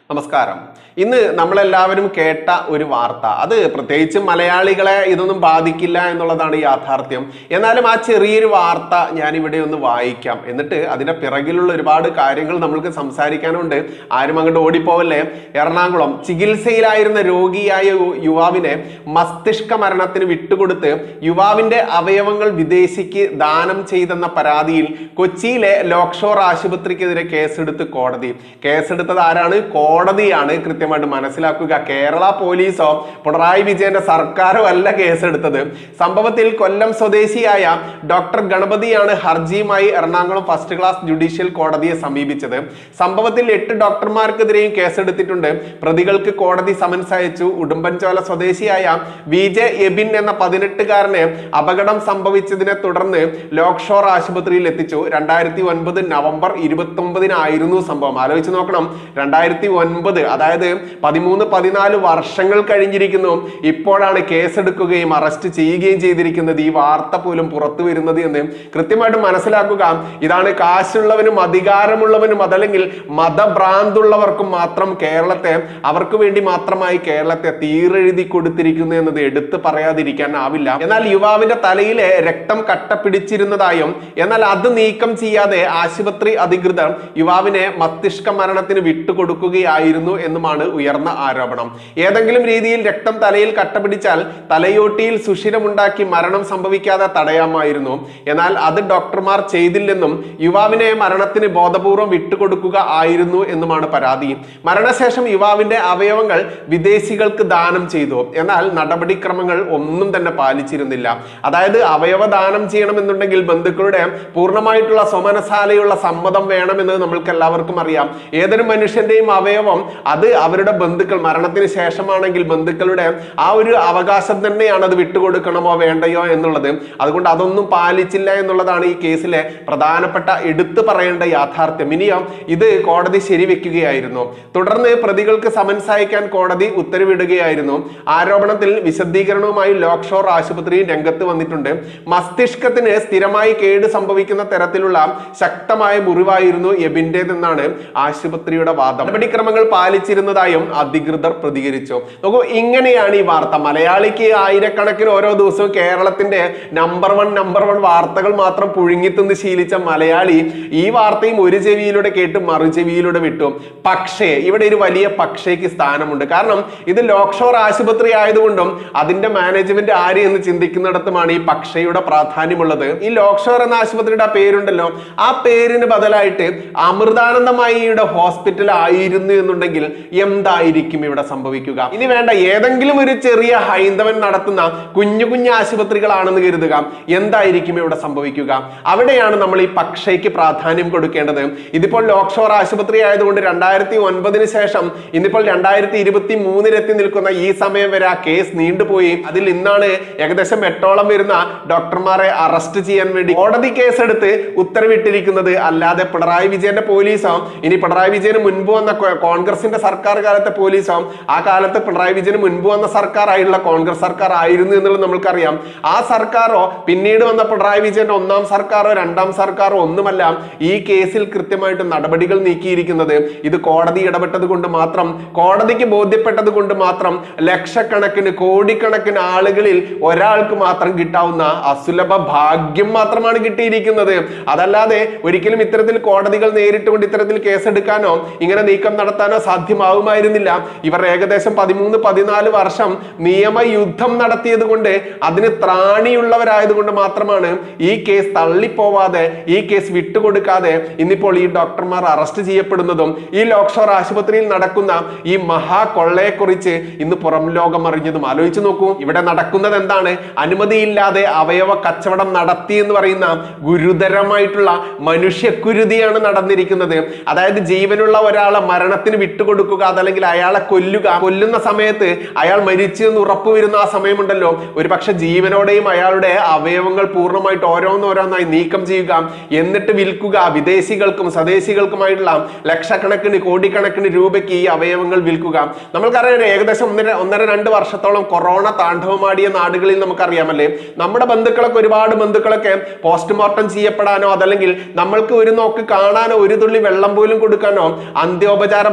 നമസ്കാരം ഇന്ന് നമ്മളെല്ലാവരും കേട്ട ഒരു വാർത്ത അത് പ്രത്യേകിച്ച് മലയാളികളെ ഇതൊന്നും ബാധിക്കില്ല എന്നുള്ളതാണ് യാഥാർത്ഥ്യം എന്നാലും ആ ചെറിയൊരു വാർത്ത ഞാൻ ഇവിടെ ഒന്ന് വായിക്കാം എന്നിട്ട് അതിന്റെ പിറകിലുള്ള ഒരുപാട് കാര്യങ്ങൾ നമ്മൾക്ക് സംസാരിക്കാനുണ്ട് ആരും അങ്ങോട്ട് ഓടിപ്പോവല്ലേ എറണാകുളം ചികിത്സയിലായിരുന്ന രോഗിയായ യു- യുവാവിനെ മസ്തിഷ്ക മരണത്തിന് വിട്ടുകൊടുത്ത് യുവാവിന്റെ അവയവങ്ങൾ വിദേശിക്ക് ദാനം ചെയ്തെന്ന പരാതിയിൽ കൊച്ചിയിലെ ലോക്ഷോർ ആശുപത്രിക്കെതിരെ കേസെടുത്ത് കോടതി കേസെടുത്തത് ആരാണ് കോടതിയാണ് കൃത്യമായിട്ട് മനസ്സിലാക്കുക കേരള പോലീസോ പിണറായി വിജയന്റെ സർക്കാരോ അല്ല കേസെടുത്തത് സംഭവത്തിൽ കൊല്ലം സ്വദേശിയായ ഡോക്ടർ ഗണപതിയാണ് ഹർജിയുമായി എറണാകുളം ഫസ്റ്റ് ക്ലാസ് ജുഡീഷ്യൽ കോടതിയെ സമീപിച്ചത് സംഭവത്തിൽ എട്ട് ഡോക്ടർമാർക്കെതിരെയും കേസെടുത്തിട്ടുണ്ട് പ്രതികൾക്ക് കോടതി സമൻസ് അയച്ചു ഉടുമ്പൻചോല സ്വദേശിയായ വി ജെ എബിൻ എന്ന പതിനെട്ടുകാരന് അപകടം സംഭവിച്ചതിനെ തുടർന്ന് ലോക്ഷോർ ആശുപത്രിയിൽ എത്തിച്ചു രണ്ടായിരത്തി ഒൻപത് നവംബർ ഇരുപത്തി ഒമ്പതിനായിരുന്നു സംഭവം ആലോചിച്ച് നോക്കണം രണ്ടായിരത്തി ഒൻപത് അതായത് പതിമൂന്ന് പതിനാല് വർഷങ്ങൾ കഴിഞ്ഞിരിക്കുന്നു ഇപ്പോഴാണ് കേസെടുക്കുകയും അറസ്റ്റ് ചെയ്യുകയും ചെയ്തിരിക്കുന്നത് ഈ വാർത്ത പോലും പുറത്തു വരുന്നത് എന്ന് കൃത്യമായിട്ട് മനസ്സിലാക്കുക ഇതാണ് കാശുള്ളവനും അധികാരമുള്ളവനും അതല്ലെങ്കിൽ മതഭ്രാന്തുള്ളവർക്കും മാത്രം കേരളത്തെ അവർക്ക് വേണ്ടി മാത്രമായി കേരളത്തെ തീരെഴുതി കൊടുത്തിരിക്കുന്നു എന്നത് എടുത്തു പറയാതിരിക്കാൻ ആവില്ല എന്നാൽ യുവാവിന്റെ തലയിലെ രക്തം കട്ട പിടിച്ചിരുന്നതായും എന്നാൽ അത് നീക്കം ചെയ്യാതെ ആശുപത്രി അധികൃതർ യുവാവിനെ മസ്തിഷ്ക മരണത്തിന് വിട്ടുകൊടുക്കുകയായിരുന്നു എന്നുമാണ് ഉയർന്ന ആരോപണം ഏതെങ്കിലും രീതിയിൽ രക്തം തലയിൽ കട്ട പിടിച്ചാൽ തലയോട്ടിയിൽ സുഷിരമുണ്ടാക്കി മരണം സംഭവിക്കാതെ തടയാമായിരുന്നു എന്നാൽ അത് ഡോക്ടർമാർ ചെയ്തില്ലെന്നും യുവാവിനെ മരണത്തിന് ബോധപൂർവം വിട്ടുകൊടുക്കുക ആയിരുന്നു എന്നുമാണ് പരാതി മരണശേഷം യുവാവിന്റെ അവയവങ്ങൾ വിദേശികൾക്ക് ദാനം ചെയ്തു എന്നാൽ നടപടിക്രമങ്ങൾ ഒന്നും തന്നെ പാലിച്ചിരുന്നില്ല അതായത് അവയവ ദാനം ചെയ്യണമെന്നുണ്ടെങ്കിൽ ബന്ധുക്കളുടെ പൂർണ്ണമായിട്ടുള്ള സ്വമനസാലയുള്ള സമ്മതം വേണമെന്ന് നമ്മൾക്ക് എല്ലാവർക്കും അറിയാം ഏതൊരു മനുഷ്യന്റെയും അവയവം അത് അവരുടെ ബന്ധുക്കൾ മരണത്തിന് ശേഷമാണെങ്കിൽ ബന്ധുക്കളുടെ ആ ഒരു അവകാശം തന്നെയാണ് അത് വിട്ടുകൊടുക്കണമോ വേണ്ടയോ എന്നുള്ളത് അതുകൊണ്ട് അതൊന്നും പാലിച്ചില്ല എന്നുള്ളതാണ് ഈ കേസിലെ പ്രധാനപ്പെട്ട എടുത്തു പറയേണ്ട യാഥാർത്ഥ്യം ഇനിയോ ഇത് കോടതി ശരിവെക്കുകയായിരുന്നു തുടർന്ന് പ്രതികൾക്ക് സമൻസ് അയക്കാൻ കോടതി ഉത്തരവിടുകയായിരുന്നു ആരോപണത്തിൽ വിശദീകരണവുമായി ലോക്ഷോർ ആശുപത്രി രംഗത്ത് വന്നിട്ടുണ്ട് മസ്തിഷ്കത്തിന് സ്ഥിരമായി കേട് സംഭവിക്കുന്ന തരത്തിലുള്ള ശക്തമായ മുറിവായിരുന്നു എബിന്റേതെന്നാണ് ആശുപത്രിയുടെ വാദം നടപടിക്രമങ്ങൾ പാലിച്ചിരുന്നതായും അധികൃതർ പ്രതികരിച്ചു നോക്കൂ ഇങ്ങനെയാണ് ഈ വാർത്ത മലയാളിക്ക് ആയിരക്കണക്കിന് ഓരോ ദിവസവും കേരളത്തിന്റെ നമ്പർ വൺ നമ്പർ വൺ വാർത്തകൾ മാത്രം പുഴുങ്ങിത്തിന്ന് ശീലിച്ച മലയാളി ഈ വാർത്തയും ഒരു ചെവിയിലൂടെ കേട്ട് മറു ചെവിയിലൂടെ വിട്ടു പക്ഷേ ഇവിടെ ഒരു വലിയ പക്ഷേക്ക് സ്ഥാനമുണ്ട് കാരണം ഇത് ലോക്ഷോർ ആശുപത്രി ആയതുകൊണ്ടും അതിന്റെ മാനേജ്മെന്റ് ആര് എന്ന് ചിന്തിക്കുന്നിടത്തുമാണ് ഈ പക്ഷയുടെ പ്രാധാന്യമുള്ളത് ഈ ലോക്ഷോർ എന്ന ആശുപത്രിയുടെ ആ പേരുണ്ടല്ലോ ആ പേരിന് ബദലായിട്ട് അമൃതാനന്ദമയിയുടെ ഹോസ്പിറ്റൽ ആയിരുന്നു എന്നുണ്ടെങ്കിൽ എന്തായിരിക്കും ഇവിടെ സംഭവിക്കുക ഇനി വേണ്ട ഏതെങ്കിലും ഒരു ചെറിയ ഹൈന്ദവൻ നടത്തുന്ന കുഞ്ഞു കുഞ്ഞു ആശുപത്രികളാണെന്ന് കരുതുക എന്തായിരിക്കും ഇവിടെ സംഭവിക്കുക അവിടെയാണ് നമ്മൾ ഈ പക്ഷയ്ക്ക് പ്രാധാന്യം കൊടുക്കേണ്ടത് ഇതിപ്പോൾ ലോക്ഷോർ ആശുപത്രി ആയതുകൊണ്ട് രണ്ടായിരത്തി ഒൻപതിന് ശേഷം ഇന്നിപ്പോൾ രണ്ടായിരത്തി ഇരുപത്തി മൂന്നിലെത്തി നിൽക്കുന്ന ഈ സമയം വരെ ആ കേസ് നീണ്ടുപോയി അതിൽ ഇന്നാണ് ഏകദേശം എട്ടോളം വരുന്ന ഡോക്ടർമാരെ അറസ്റ്റ് ചെയ്യാൻ വേണ്ടി കോടതി കേസെടുത്ത് ഉത്തരവിട്ടിരിക്കുന്നത് അല്ലാതെ പിണറായി വിജയന്റെ പോലീസോ ഇനി പിണറായി വിജയന് മുൻപ് വന്ന കോ- കോൺഗ്രസിന്റെ സർക്കാർ കാലത്തെ പോലീസോ ആ കാലത്ത് പിണറായി വിജയന് മുൻപ് വന്ന സർക്കാർ ആയിട്ടുള്ള കോൺഗ്രസ് സർക്കാർ ആയിരുന്നു എന്നുള്ളത് നമ്മൾക്കറിയാം ആ സർക്കാരോ പിന്നീട് വന്ന പിണറായി വിജയന്റെ ഒന്നാം സർക്കാരോ രണ്ടാം സർക്കാരോ ഒന്നുമല്ല ഈ കേസിൽ കൃത്യമായിട്ട് നടപടികൾ നീക്കിയിരിക്കുന്നത് ഇത് കോടതി ഇടപെട്ടത് കൊണ്ട് മാത്രം കോടതിക്ക് ബോധ്യപ്പെട്ടത് കൊണ്ട് മാത്രം ലക്ഷക്കണക്കിന് കോടിക്കണക്കിന് ആളുകളിൽ ഒരാൾക്ക് മാത്രം കിട്ടാവുന്ന അസുലഭ ഭാഗ്യം മാത്രമാണ് കിട്ടിയിരിക്കുന്നത് അതല്ലാതെ ഒരിക്കലും ഇത്തരത്തിൽ കോടതികൾ നേരിട്ടുകൊണ്ട് ഇത്തരത്തിൽ കേസെടുക്കാനോ ഇങ്ങനെ നീക്കം നടത്താനോ സാധ്യമാവുമായിരുന്നില്ല ഇവർ ഏകദേശം പതിമൂന്ന് പതിനാല് വർഷം നിയമയുദ്ധം നടത്തിയത് കൊണ്ട് അതിന് ത്രാണിയുള്ളവരായതുകൊണ്ട് മാത്രമാണ് ഈ കേസ് തള്ളിപ്പോവാതെ ഈ കേസ് വിട്ടുകൊടുക്കാതെ ഇന്നിപ്പോൾ ഈ ഡോക്ടർമാർ അറസ്റ്റ് ചെയ്യപ്പെടുന്നതും ഈ ലോക്ഷോർ ആശുപത്രിയിൽ നടക്കുന്ന ഈ മഹാകൊള്ളയെക്കുറിച്ച് ഇന്ന് പുറം ലോകം അറിഞ്ഞതും ആലോചിച്ച് നോക്കൂ ഇവിടെ നടക്കുന്നത് എന്താണ് അനുമതിയില്ലാതെ അവയവ കച്ചവടം നടത്തി എന്ന് പറയുന്ന ഗുരുതരമായിട്ടുള്ള മനുഷ്യക്കുരുതിയാണ് നടന്നിരിക്കുന്നത് അതായത് ജീവനുള്ള ഒരാളെ മരണത്തിന് വിട്ടുകൊടുക്കുക അതല്ലെങ്കിൽ അയാളെ കൊല്ലുക കൊല്ലുന്ന സമയത്ത് അയാൾ മരിച്ചു എന്ന് ഉറപ്പ് വരുന്ന ആ സമയമുണ്ടല്ലോ ഒരു പക്ഷെ ജീവനോടെയും അയാളുടെ അവയവങ്ങൾ പൂർണ്ണമായിട്ട് ഓരോന്നോരോന്നായി നീക്കം ചെയ്യുക എന്നിട്ട് വിൽക്കുക വിദേശികൾക്കും സ്വദേശികൾക്കുമായിട്ടുള്ള ലക്ഷക്കണക്കിന് കോടിക്കണക്കിന് രൂപയ്ക്ക് ഈ അവയവങ്ങൾ വിൽക്കുക നമ്മൾക്കറിയാം ഏകദേശം ഒന്നര ഒന്നര രണ്ട് വർഷത്തോളം കൊറോണ താണ്ഡവമാടിയ നാടുകളിൽ നമുക്കറിയാമല്ലേ നമ്മുടെ ബന്ധുക്കളൊക്കെ ഒരുപാട് ബന്ധുക്കളൊക്കെ പോസ്റ്റ്മോർട്ടം ചെയ്യപ്പെടാനോ അതല്ലെങ്കിൽ നമ്മൾക്ക് ഒരു നോക്ക് കാണാനോ ഒരു തുള്ളി വെള്ളം പോലും കൊടുക്കാനോ അന്ത്യോപചാര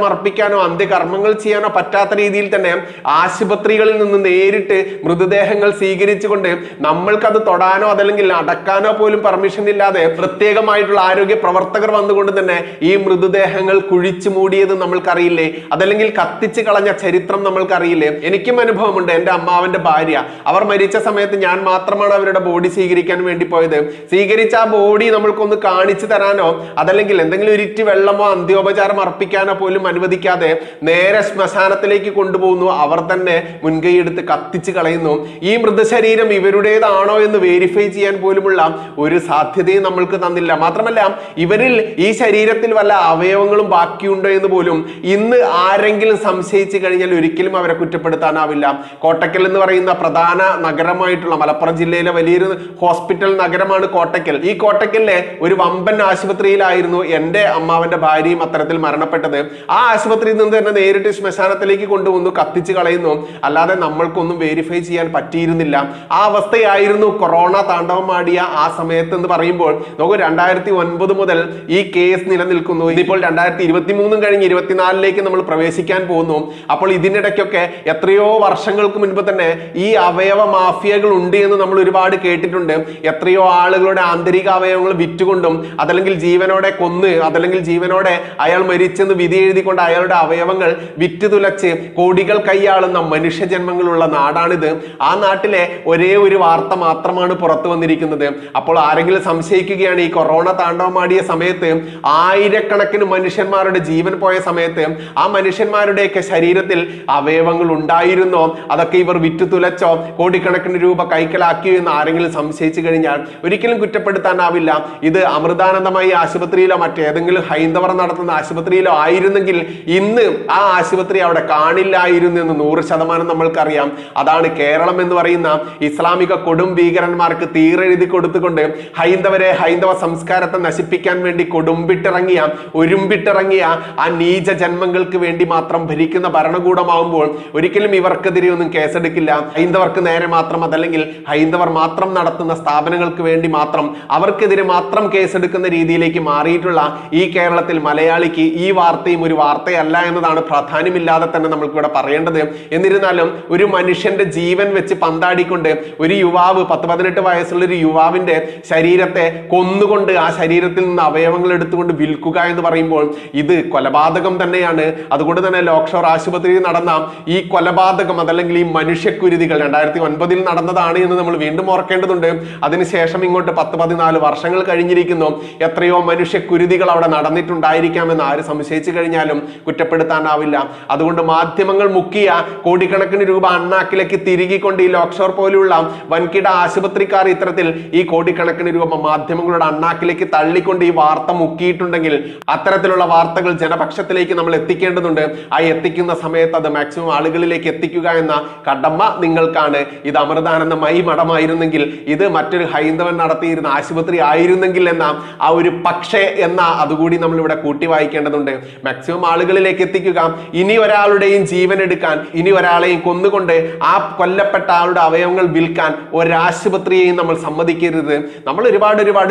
അർപ്പിക്കാനോ അന്ത്യകർമ്മങ്ങൾ ചെയ്യാനോ പറ്റാത്ത രീതിയിൽ തന്നെ ആശുപത്രികളിൽ നിന്ന് നേരിട്ട് മൃതദേഹങ്ങൾ സ്വീകരിച്ചുകൊണ്ട് നമ്മൾക്കത് തൊടാനോ അതല്ലെങ്കിൽ അടക്കാനോ പോലും പെർമിഷൻ ഇല്ലാതെ പ്രത്യേകമായിട്ടുള്ള ആരോഗ്യ പ്രവർത്തകർ വന്നുകൊണ്ട് തന്നെ ഈ മൃതദേഹങ്ങൾ കുഴിച്ചു മൂടിയത് നമ്മൾക്കറിയില്ലേ അതല്ലെങ്കിൽ കത്തിച്ച് കളഞ്ഞ ചരിത്രം നമ്മൾക്കറിയില്ലേ എനിക്കും അനുഭവമുണ്ട് എൻ്റെ അമ്മാവന്റെ ഭാര്യ അവർ മരിച്ച സമയത്ത് ഞാൻ മാത്രമാണ് അവരുടെ ബോഡി സ്വീകരിക്കാൻ വേണ്ടി പോയത് സ്വീകരിച്ച ആ ബോഡി നമ്മൾക്കൊന്ന് കാണിച്ചു തരാനോ അതല്ലെങ്കിൽ എന്തെങ്കിലും ഒരു ഇറ്റ് വെള്ളമോ അന്ത്യോപചാരം അർപ്പിക്കാനോ പോലും അനുവദിക്കാതെ നേരെ ശ്മശാനത്തിലേക്ക് കൊണ്ടുപോകുന്നു അവർ തന്നെ മുൻകൈ എടുത്ത് കത്തിച്ച് കളയുന്നു ഈ മൃതശരീരം ഇവരുടേതാണോ എന്ന് വെരിഫൈ ചെയ്യാൻ പോലുമുള്ള ഒരു സാധ്യതയും നമ്മൾക്ക് തന്നില്ല മാത്രമല്ല ഇവരിൽ ഈ ശരീരത്തിൽ വല്ല അവയവങ്ങളും ബാക്കിയുണ്ടോ എന്ന് പോലും ഇന്ന് ആരെങ്കിലും സംശയിച്ചു കഴിഞ്ഞാൽ ഒരിക്കലും അവരെ കുറ്റപ്പെടുത്താനാവില്ല കോട്ടക്കൽ എന്ന് പറയുന്ന പ്രധാന നഗരമായിട്ടുള്ള മലപ്പുറം ജില്ലയിലെ വലിയൊരു ഹോസ്പിറ്റൽ നഗരമാണ് കോട്ടക്കൽ ഈ കോട്ടക്കലിലെ ഒരു വമ്പൻ ആശുപത്രിയിലായിരുന്നു എൻ്റെ അമ്മാവന്റെ ഭാര്യയും അത്തരത്തിൽ മരണപ്പെട്ടത് ആ ആശുപത്രിയിൽ നിന്ന് തന്നെ നേരിട്ട് ശ്മശാനത്തിലേക്ക് കൊണ്ടുവന്നു കത്തിച്ച് കളയുന്നു അല്ലാതെ നമ്മൾക്കൊന്നും വെരിഫൈ ചെയ്യാൻ പറ്റിയിരുന്നില്ല ആ അവസ്ഥയായിരുന്നു കൊറോണ താണ്ഡവമാടിയ ആ സമയത്ത് എന്ന് പറയുമ്പോൾ നമുക്ക് രണ്ടായിരത്തി ഒൻപത് മുതൽ ഈ കേസ് നിലനിൽക്കുന്നു ഇതിപ്പോൾ രണ്ടായിരത്തി ഇരുപത്തി മൂന്നും കഴിഞ്ഞ് ഇരുപത്തിനാലിലേക്ക് നമ്മൾ പ്രവേശിക്കാൻ പോകുന്നു അപ്പോൾ ഇതിനിടയ്ക്കൊക്കെ എത്രയോ വർഷങ്ങൾക്ക് മുൻപ് തന്നെ ഈ അവയവ മാഫിയകൾ ഉണ്ട് എന്ന് നമ്മൾ ഒരുപാട് കേട്ടിട്ടുണ്ട് എത്രയോ ആളുകളുടെ ആന്തരിക അവയവങ്ങൾ വിറ്റുകൊണ്ടും അതല്ലെങ്കിൽ ജീവനോടെ കൊന്ന് അതല്ലെങ്കിൽ ജീവനോടെ അയാൾ മരിച്ചെന്ന് വിധി എഴുതിക്കൊണ്ട് അയാളുടെ അവയവങ്ങൾ വിറ്റ് തുലച്ച് കോടികൾ കൈയാളുന്ന മനുഷ്യജന്മങ്ങളുള്ള നാടാണിത് ആ നാട്ടിലെ ഒരേ ഒരു വാർത്ത മാത്രമാണ് പുറത്തു വന്നിരിക്കുന്നത് അപ്പോൾ ആരെങ്കിലും സംശയിക്കുകയാണ് ഈ കൊറോണ താണ്ഡവമാടിയ സമയത്ത് ആയിരക്കണക്കിന് മനുഷ്യന്മാരുടെ ജീവൻ പോയ സമയത്ത് ആ മനുഷ്യന്മാരുടെയൊക്കെ ശരീരത്തിൽ അവയവങ്ങൾ ഉണ്ടായിരുന്നോ അതൊക്കെ ഇവർ വിറ്റു തുലച്ചോ കോടിക്കണക്കിന് രൂപ കൈക്കലാക്കിയോ എന്ന് ആരെങ്കിലും സംശയിച്ചു കഴിഞ്ഞാൽ ഒരിക്കലും കുറ്റപ്പെടുത്താനാവില്ല ഇത് അമൃതാനന്ദമായി ആശുപത്രിയിലോ മറ്റേതെങ്കിലും ഹൈന്ദവർ നടത്തുന്ന ആശുപത്രിയിലോ ആയിരുന്നെങ്കിൽ ഇന്ന് ആ ആശുപത്രി അവിടെ കാണില്ലായിരുന്നു എന്ന് നൂറ് ശതമാനം നമ്മൾക്കറിയാം അതാണ് കേരളം എന്ന് പറയുന്ന ഇസ്ലാമിക കൊടും ഭീകരന്മാർക്ക് തീരെഴുതി കൊടുത്തുകൊണ്ട് ഹൈന്ദവരെ ഹൈന്ദവ സംസ്കാരത്തെ നശിപ്പിക്കാൻ വേണ്ടി കൊടുമ്പിട്ടിറങ്ങിയ ഒരുമ്പിട്ടിറങ്ങിയ ആ നീച ജന്മങ്ങൾക്ക് വേണ്ടി മാത്രം ഭരിക്കുന്ന ഭരണകൂടമാകുമ്പോൾ ഒരിക്കലും ഇവർക്കെതിരെ ഒന്നും കേസെടുക്കില്ല ഹൈന്ദവർക്ക് നേരെ മാത്രം അതല്ലെങ്കിൽ ഹൈന്ദവർ മാത്രം നടത്തുന്ന സ്ഥാപനങ്ങൾക്ക് വേണ്ടി മാത്രം അവർക്കെതിരെ മാത്രം കേസെടുക്കുന്ന രീതിയിലേക്ക് മാറിയിട്ടുള്ള ഈ കേരളത്തിൽ മലയാളിക്ക് ഈ വാർത്തയും ഒരു വാർത്തയല്ല എന്നതാണ് പ്രാധാന്യമില്ലാതെ തന്നെ നമുക്ക് ഇവിടെ പറയേണ്ടത് എന്നിരുന്നാലും ഒരു മനുഷ്യന്റെ ജീവൻ വെച്ച് പന്താടിക്കൊണ്ട് ഒരു യുവാവ് പത്ത് പതിനെട്ട് വയസ്സുള്ള ഒരു യുവാവിന്റെ ശരീരത്തെ കൊന്നുകൊണ്ട് ആ ശരീരത്തിൽ നിന്ന് അവയവങ്ങൾ എടുത്തുകൊണ്ട് വിൽക്കുക എന്ന് പറയുമ്പോൾ ഇത് കൊലപാതകം തന്നെയാണ് അതുകൊണ്ട് തന്നെ ലോക്ഷോർ ആശുപത്രിയിൽ നടന്ന ഈ കൊലപാതകം അതല്ലെങ്കിൽ ഈ മനുഷ്യക്കുരുതികൾ രണ്ടായിരത്തി ഒൻപതിൽ നടന്നതാണ് എന്ന് നമ്മൾ വീണ്ടും ഓർക്കേണ്ടതുണ്ട് അതിനുശേഷം ഇങ്ങോട്ട് പത്ത് പതിനാല് വർഷങ്ങൾ കഴിഞ്ഞിരിക്കുന്നു എത്രയോ മനുഷ്യക്കുരുതികൾ അവിടെ നടന്നിട്ടുണ്ടായിരിക്കാമെന്ന് ആര് സംശയിച്ചു കഴിഞ്ഞാലും കുറ്റപ്പെടുത്താനാവില്ല അതുകൊണ്ട് മാധ്യമങ്ങൾ മുക്കിയ കോടിക്കണക്കിന് രൂപ അണ്ണാക്കിലേക്ക് തിരികിക്കൊണ്ട് ഈ ലോക്ഷോർ പോലുള്ള വൻകിട ആശുപത്രിക്കാർ ഇത്തരത്തിൽ ഈ കോടിക്കണക്കിന് രൂപ മാധ്യമങ്ങളുടെ അണ്ണാക്കിലേക്ക് തള്ളിക്കൊണ്ട് ഈ വാർത്ത മുക്കിയിട്ടുണ്ടെങ്കിൽ അത്തരത്തിലുള്ള വാർത്തകൾ ജനപക്ഷത്തിലേക്ക് നമ്മൾ എത്തിക്കേണ്ടതുണ്ട് ആ എത്തിക്കുന്ന സമയത്ത് അത് മാക്സിമം ആളുകളിലേക്ക് എത്തിക്കുക എന്ന കടമ നിങ്ങൾക്കാണ് ഇത് അമൃതാനന്ദമായി മഠമായിരുന്നെങ്കിൽ ഇത് മറ്റൊരു ഹൈന്ദവൻ നടത്തിയിരുന്ന ആശുപത്രി ആയിരുന്നെങ്കിൽ എന്ന ആ ഒരു പക്ഷേ എന്ന അതുകൂടി നമ്മൾ ഇവിടെ കൂട്ടി വായിക്കേണ്ടതുണ്ട് മാക്സിമം ആളുകളിലേക്ക് എത്തിക്കുക ഇനി ഒരാളുടെയും ജീവൻ എടുക്കാൻ ഇനി ഒരാളെയും കൊന്നുകൊണ്ട് ആ കൊല്ലപ്പെട്ട ആളുടെ അവയവങ്ങൾ വിൽക്കാൻ ഒരാശുപത്രിയെയും നമ്മൾ സമ്മതിക്കരുത് നമ്മൾ ഒരുപാട് ഒരുപാട്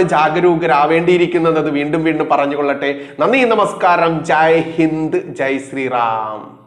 ജാഗരൂകരാവേണ്ടിയിരിക്കുന്നത് അത് വീണ്ടും വീണ്ടും പറഞ്ഞുകൊള്ളട്ടെ നന്ദി നമസ്കാരം ജയ് ഹിന്ദ് ജയ് ശ്രീറാം